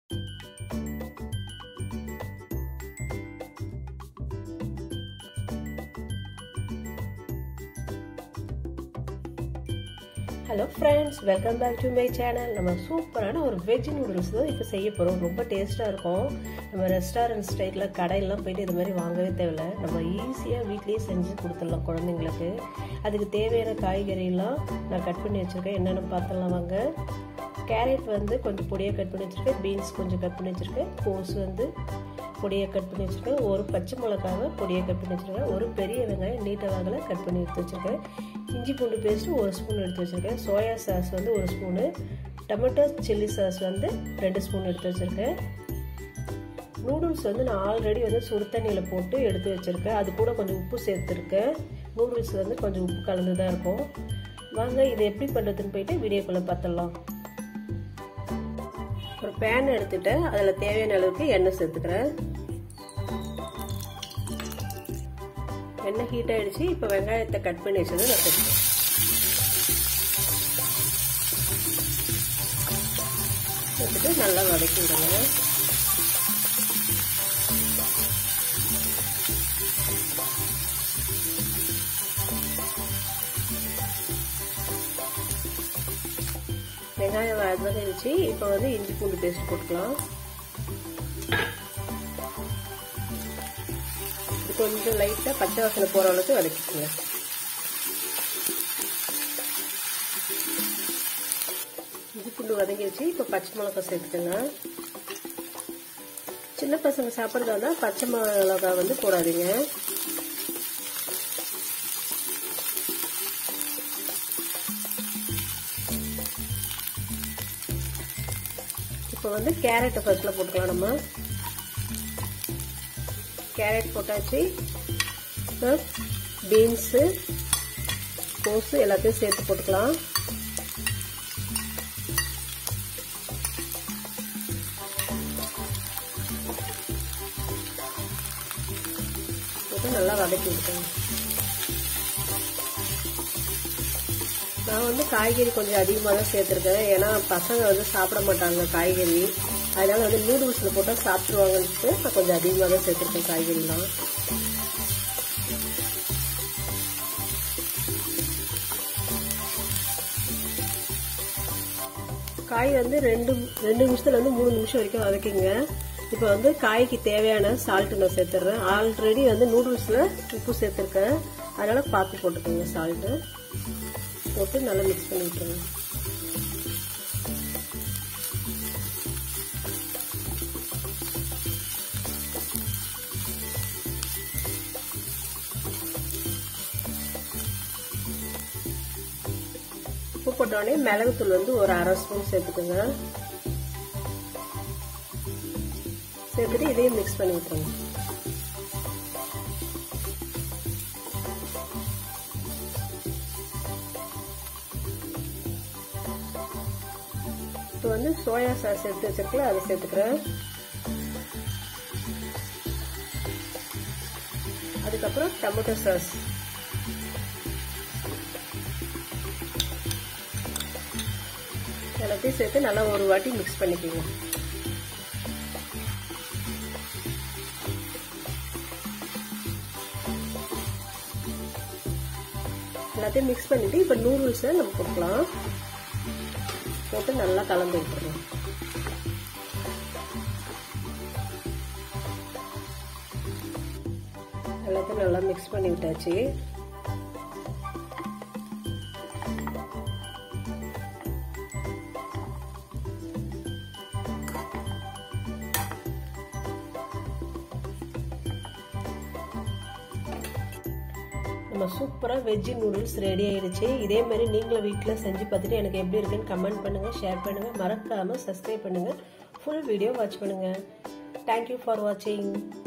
hello friends welcome back to my channel நம்ம சூப்பரான ஒரு வெஜ் நூடுல்ஸ் தான் இப்போ செய்ய போகிறோம் ரொம்ப டேஸ்ட்டாக இருக்கும் நம்ம ரெஸ்டாரண்ட் ஸ்டைலில் கடையெல்லாம் போயிட்டு இது மாதிரி வாங்கவே தேவையில்ல நம்ம ஈஸியாக வீட்லேயே செஞ்சு கொடுத்துடலாம் குழந்தைங்களுக்கு அதுக்கு தேவையான காய்கறியெல்லாம் நான் கட் பண்ணி வச்சுருக்கேன் என்னென்னு பார்த்துடலாம் வாங்க கேரட் வந்து கொஞ்சம் பொடியாக கட் பண்ணி வச்சுருக்கேன் பீன்ஸ் கொஞ்சம் கட் பண்ணி வச்சுருக்கேன் கோஸ் வந்து பொடியாக கட் பண்ணி வச்சுருக்கேன் ஒரு பச்சை மிளகாவை பொடியாக கட் பண்ணி வச்சுருக்கேன் ஒரு பெரிய வெங்காயம் நீட்ட வாகலை கட் பண்ணி எடுத்து வச்சுருக்கேன் இஞ்சி பூண்டு பேஸ்ட்டு ஒரு ஸ்பூன் எடுத்து வச்சுருக்கேன் சோயா சாஸ் வந்து ஒரு ஸ்பூனு டொமேட்டோ சில்லி சாஸ் வந்து ரெண்டு ஸ்பூன் எடுத்து வச்சுருக்கேன் நூடுல்ஸ் வந்து நான் ஆல்ரெடி வந்து சுடு தண்ணியில் போட்டு எடுத்து வச்சுருக்கேன் அது கூட கொஞ்சம் உப்பு சேர்த்துருக்கேன் நூடுல்ஸ் வந்து கொஞ்சம் உப்பு கலந்து தான் இருக்கும் வாங்க இதை எப்படி பண்ணுறதுன்னு போயிட்டு வீடியோக்குள்ளே பார்த்துடலாம் ஒரு பேன் எடுத்துட்டு அதில் தேவையான அளவுக்கு எண்ணெய் சேர்த்துக்கிறேன் எண்ணெய் ஹீட் ஆயிடுச்சு இப்போ வெங்காயத்தை கட் பண்ணி வச்சதை நான் சேர்த்துக்கிறேன் சேர்த்துட்டு நல்லா வதக்கி விடுங்க வெங்காயம் வதங்கிடுச்சு இப்போ வந்து இஞ்சி பூண்டு பேஸ்ட் போட்டுக்கலாம் இது கொஞ்சம் லைட்டாக பச்சை வாசனை போகிற அளவுக்கு வதக்கிக்கோங்க இஞ்சி பூண்டு வதங்கிடுச்சு இப்போ பச்சை மிளகா சேர்த்துக்கோங்க சின்ன பசங்க சாப்பிட்றதா இருந்தால் பச்சை மிளகா வந்து போடாதீங்க இப்போ வந்து கேரட்டை ஃபர்ஸ்ட்ல போட்டுக்கலாம் நம்ம கேரட் போட்டாச்சு பீன்ஸு கோஸு எல்லாத்தையும் சேர்த்து போட்டுக்கலாம் போட்டு நல்லா வதக்கி விட்டுக்கணும் நான் வந்து காய்கறி கொஞ்சம் அதிகமாக தான் சேர்த்துருக்கேன் ஏன்னா பசங்க வந்து சாப்பிட மாட்டாங்க காய்கறி அதனால வந்து நூடுல்ஸில் போட்டால் சாப்பிடுவாங்கன்ட்டு நான் கொஞ்சம் அதிகமாக தான் சேர்த்துருக்கேன் காய்கறிலாம் காய் வந்து ரெண்டு ரெண்டு நிமிஷத்துல வந்து மூணு நிமிஷம் வரைக்கும் வதக்கிங்க இப்போ வந்து காய்க்கு தேவையான சால்ட்டு நான் சேர்த்துட்றேன் ஆல்ரெடி வந்து நூடுல்ஸில் உப்பு சேர்த்துருக்கேன் அதனால பார்த்து போட்டுக்கோங்க சால்ட்டு போட்டு நல்லா மிக்ஸ் பண்ணி விட்டுருங்க உப்பு போட்டோடனே மிளகுத்தூள் வந்து ஒரு அரை ஸ்பூன் சேர்த்துக்கோங்க சேர்த்துட்டு இதையும் மிக்ஸ் பண்ணி விட்டுருங்க இப்போ வந்து சோயா சாஸ் எடுத்து வச்சிருக்கல அதை சேர்த்துக்கிறேன் அதுக்கப்புறம் டொமேட்டோ சாஸ் எல்லாத்தையும் சேர்த்து நல்லா ஒரு வாட்டி மிக்ஸ் பண்ணிக்கோங்க எல்லாத்தையும் மிக்ஸ் பண்ணிட்டு இப்போ நூடுல்ஸை நம்ம கொடுக்கலாம் போட்டு நல்லா கலந்து விட்டுருங்க எல்லாத்தையும் நல்லா மிக்ஸ் பண்ணி விட்டாச்சு நம்ம சூப்பராக வெஜ்ஜு நூடுல்ஸ் ரெடி ஆயிடுச்சு இதே மாதிரி நீங்களும் வீட்டில் செஞ்சு பார்த்துட்டு எனக்கு எப்படி இருக்குன்னு கமெண்ட் பண்ணுங்கள் ஷேர் பண்ணுங்கள் மறக்காமல் சப்ஸ்கிரைப் பண்ணுங்கள் ஃபுல் வீடியோ வாட்ச் பண்ணுங்கள் தேங்க்யூ ஃபார் வாட்சிங்